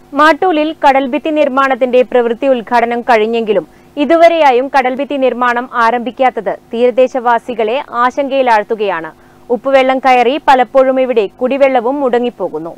മാട്ടൂലിൽ കടൽഭിത്തി നിർമ്മാണത്തിന്റെ പ്രവൃത്തി ഉദ്ഘാടനം കഴിഞ്ഞെങ്കിലും ഇതുവരെയായും കടൽഭിത്തി നിർമ്മാണം ആരംഭിക്കാത്തത് തീരദേശവാസികളെ ആശങ്കയിലാഴ്ത്തുകയാണ് ഉപ്പുവെള്ളം കയറി പലപ്പോഴും ഇവിടെ കുടിവെള്ളവും മുടങ്ങിപ്പോകുന്നു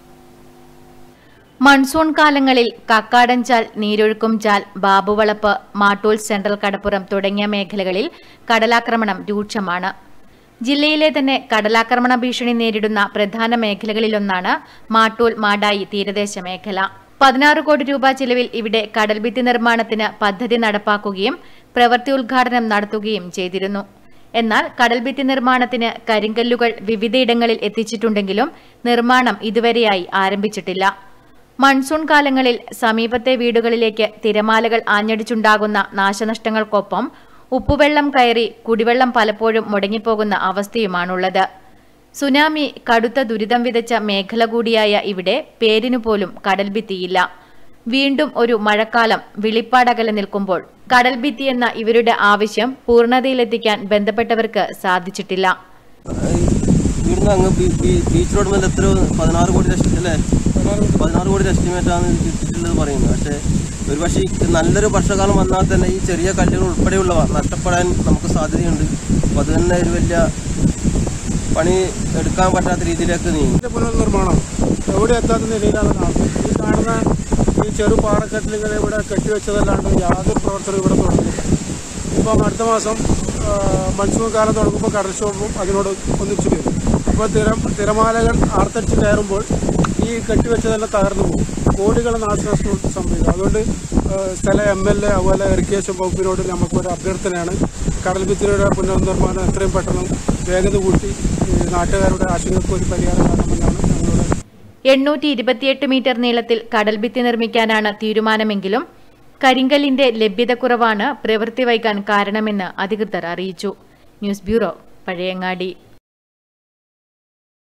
മൺസൂൺ കാലങ്ങളിൽ കക്കാടൻചാൽ നീരൊഴുക്കും ചാൽ ബാബുവളപ്പ് മാട്ടൂൽ സെൻട്രൽ കടപ്പുറം തുടങ്ങിയ മേഖലകളിൽ കടലാക്രമണം രൂക്ഷമാണ് ജില്ലയിലെ തന്നെ കടലാക്രമണ ഭീഷണി നേരിടുന്ന പ്രധാന മേഖലകളിലൊന്നാണ് മാട്ടൂൽ മാടായി തീരദേശ മേഖല പതിനാറ് കോടി രൂപ ചിലവിൽ ഇവിടെ കടൽഭിത്തി നിർമ്മാണത്തിന് പദ്ധതി നടപ്പാക്കുകയും പ്രവൃത്തി ഉദ്ഘാടനം നടത്തുകയും ചെയ്തിരുന്നു എന്നാൽ കടൽഭിത്തി നിർമ്മാണത്തിന് കരിങ്കല്ലുകൾ വിവിധയിടങ്ങളിൽ എത്തിച്ചിട്ടുണ്ടെങ്കിലും നിർമ്മാണം ഇതുവരെയായി ആരംഭിച്ചിട്ടില്ല മൺസൂൺ കാലങ്ങളിൽ സമീപത്തെ വീടുകളിലേക്ക് തിരമാലകൾ ആഞ്ഞടിച്ചുണ്ടാകുന്ന നാശനഷ്ടങ്ങൾക്കൊപ്പം ഉപ്പുവെള്ളം കയറി കുടിവെള്ളം പലപ്പോഴും മുടങ്ങിപ്പോകുന്ന അവസ്ഥയുമാണുള്ളത് സുനാമി കടുത്ത ദുരിതം വിതച്ച മേഖല കൂടിയായ ഇവിടെ പേരിനു പോലും കടൽഭിത്തിയില്ല വീണ്ടും ഒരു മഴക്കാലം വിളിപ്പാടകലെ നിൽക്കുമ്പോൾ കടൽഭിത്തി എന്ന ഇവരുടെ ആവശ്യം പൂർണ്ണതയിലെത്തിക്കാൻ ബന്ധപ്പെട്ടവർക്ക് സാധിച്ചിട്ടില്ല ഇവിടുന്ന് അങ്ങ് ബീ- ബീ- ബീച്ച് റോഡ് മുതൽ എത്ര പതിനാറ് കോടി ലക്ഷം അല്ലേ പതിനാറ് കോടി എസ്റ്റിമേറ്റ് ആണ് കിട്ടിയിട്ടുള്ളത് പറയുന്നത് പക്ഷേ ഒരു പക്ഷേ ഈ നല്ലൊരു വർഷകാലം വന്നാൽ തന്നെ ഈ ചെറിയ കല്ലുകൾ ഉൾപ്പെടെയുള്ളവ നഷ്ടപ്പെടാൻ നമുക്ക് സാധ്യതയുണ്ട് അപ്പോൾ അത് തന്നെ ഒരു വലിയ പണി എടുക്കാൻ പറ്റാത്ത രീതിയിലേക്ക് നീങ്ങി ഇതിന്റെ പുനർനിർമ്മാണം എവിടെ എത്താത്ത നിലയിലാണ് കാണുന്നത് ഈ കാണുന്ന ഈ ചെറു പാറക്കെട്ടിലുകൾ ഇവിടെ കെട്ടിവെച്ചതല്ലാണ്ട് യാതൊരു പ്രവർത്തനവും ഇവിടെ തുടങ്ങില്ല ഇപ്പം അടുത്ത മാസം ആ, മൺസൂൺ കാലം തുടങ്ങുമ്പോൾ കടൽക്ഷോഭവും അതിനോട് ഒന്നിച്ചു വരും അപ്പോൾ തിര തിരമാലകൾ ആർത്തടിച്ച് കയറുമ്പോൾ ഈ കെട്ടിവെച്ചതെല്ലാം തകർന്നു പോകും കോടികൾ നാശനഷ്ടം സംഭവിക്കും അതുകൊണ്ട് ആ, സ്ഥല എം എൽ എ അതുപോലെ ഇറിഗേഷൻ വകുപ്പിനോട് നമുക്കൊരു അഭ്യർത്ഥനയാണ് കടൽഭിത്തിയുടെ പുനർനിർമ്മാണം എത്രയും പെട്ടെന്ന് വേഗത കൂട്ടി ഈ നാട്ടുകാരുടെ ആശങ്കയ്ക്ക് ഒരു പരിഹാരം കാണണമെന്നാണ് ഞങ്ങളുടെ എണ്ണൂറ്റി ഇരുപത്തിയെട്ട് മീറ്റർ നീളത്തിൽ കടൽഭിത്തി നിർമ്മിക്കാനാണ് തീരുമാനമെങ്കിലും കരിങ്കല്ലിന്റെ ലഭ്യതക്കുറവാണ് പ്രവൃത്തി വൈകാൻ കാരണമെന്ന് അധികൃതർ അറിയിച്ചു ന്യൂസ് ബ്യൂറോ പഴയങ്ങാടി